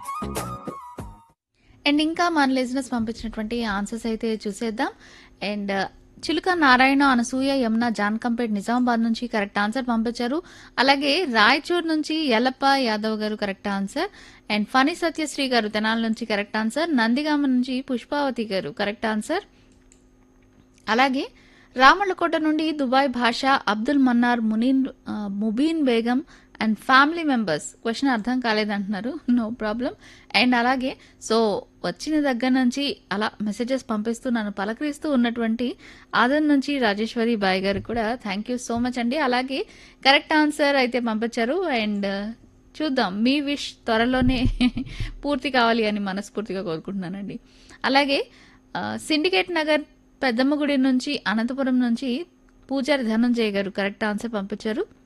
and ఇంకా మన లిజినెస్ పంపించినటువంటి ఆన్సర్స్ అయితే చూసేద్దాం అండ్ చిలుక నారాయణ అనసూయ యమున జాన్కంపేట్ నిజామాబాద్ నుంచి కరెక్ట్ ఆన్సర్ పంపించారు అలాగే రాయచూర్ నుంచి యలప్ప యాదవ్ గారు correct answer and Phani Satyasri గారు తెనాల నుంచి కరెక్ట్ ఆన్సర్ నందిగామ నుంచి పుష్పావతి గారు కరెక్ట్ ఆన్సర్ అలాగే రామళ్ళకోట నుండి దుబాయ్ భాష అబ్దుల్ మన్నార్ మునీన్ ఆ, Mubeen Begum and family members question అర్థం కాలేదంటున్నారు నో ప్రాబ్లం అండ్ అలాగే సో వచ్చిన దగ్గర నుంచి అలా మెసేజెస్ పంపిస్తూ నన్ను పలకరిస్తూ ఉన్నటువంటి ఆదన్ నుంచి రాజేశ్వరి బాయ్ గారు కూడా థ్యాంక్ యూ సో మచ్ అండి అలాగే కరెక్ట్ ఆన్సర్ అయితే పంపించారు అండ్ చూద్దాం మీ విష్ త్వరలోనే పూర్తి కావాలి అని మనస్ఫూర్తిగా కోరుకుంటున్నానండి అలాగే ఆ, సిండికేట్ నగర్ పెద్దమ్మ గుడి నుంచి అనంతపురం నుంచి పూజారి ధనంజయ్ గారు కరెక్ట్ ఆన్సర్ పంపించారు